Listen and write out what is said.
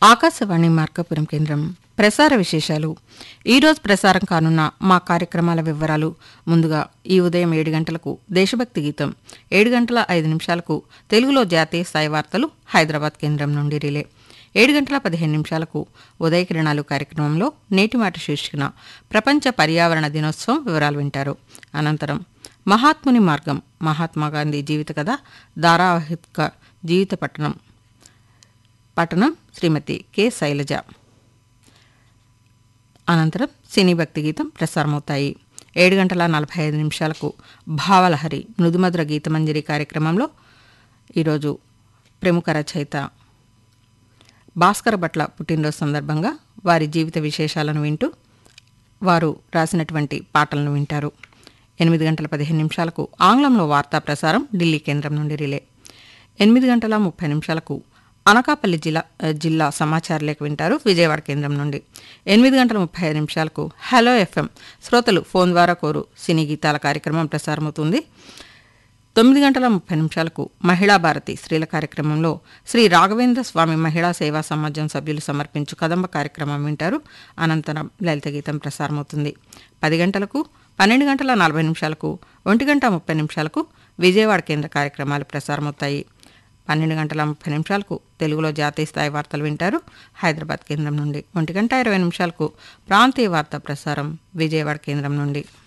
ఆకాశవాణి మార్కాపురం కేంద్రం ప్రసార విశేషాలు ఈరోజు ప్రసారం కానున్న మా కార్యక్రమాల వివరాలు ముందుగా ఈ ఉదయం ఏడు గంటలకు దేశభక్తి గీతం ఏడు గంటల ఐదు నిమిషాలకు తెలుగులో జాతీయ స్థాయి వార్తలు హైదరాబాద్ కేంద్రం నుండి రిలే ఏడు గంటల పదిహేను నిమిషాలకు ఉదయ కిరణాలు కార్యక్రమంలో నేటి మాట శీర్షికన ప్రపంచ పర్యావరణ దినోత్సవం వివరాలు వింటారు అనంతరం మహాత్ముని మార్గం మహాత్మా గాంధీ జీవిత కథ ధారావాహిక జీవిత పట్టణం పట్టణం శ్రీమతి కె శైలజ అనంతరం సినీ భక్తి గీతం ప్రసారమవుతాయి ఏడు గంటల నలభై ఐదు నిమిషాలకు భావలహరి మృదుమధుర గీతమంజరి కార్యక్రమంలో ఈరోజు ప్రముఖ రచయిత భాస్కర భట్ల పుట్టినరోజు సందర్భంగా వారి జీవిత విశేషాలను వింటూ వారు రాసినటువంటి పాటలను వింటారు ఎనిమిది గంటల పదిహేను నిమిషాలకు ఆంగ్లంలో వార్తా ప్రసారం ఢిల్లీ కేంద్రం నుండి రిలే ఎనిమిది గంటల ముప్పై నిమిషాలకు అనకాపల్లి జిల్లా జిల్లా సమాచార లేఖ వింటారు విజయవాడ కేంద్రం నుండి ఎనిమిది గంటల ముప్పై ఐదు నిమిషాలకు హలో ఎఫ్ఎం శ్రోతలు ఫోన్ ద్వారా కోరు సినీ గీతాల కార్యక్రమం ప్రసారమవుతుంది తొమ్మిది గంటల ముప్పై నిమిషాలకు మహిళా భారతి స్త్రీల కార్యక్రమంలో శ్రీ రాఘవేంద్ర స్వామి మహిళా సేవా సమాజం సభ్యులు సమర్పించు కదంబ కార్యక్రమం వింటారు అనంతరం లలిత గీతం ప్రసారమవుతుంది పది గంటలకు పన్నెండు గంటల నలభై నిమిషాలకు ఒంటి గంట ముప్పై నిమిషాలకు విజయవాడ కేంద్ర కార్యక్రమాలు ప్రసారమవుతాయి పన్నెండు గంటల ముప్పై నిమిషాలకు తెలుగులో జాతీయ స్థాయి వార్తలు వింటారు హైదరాబాద్ కేంద్రం నుండి ఒంటి గంట ఇరవై నిమిషాలకు ప్రాంతీయ వార్తా ప్రసారం విజయవాడ కేంద్రం నుండి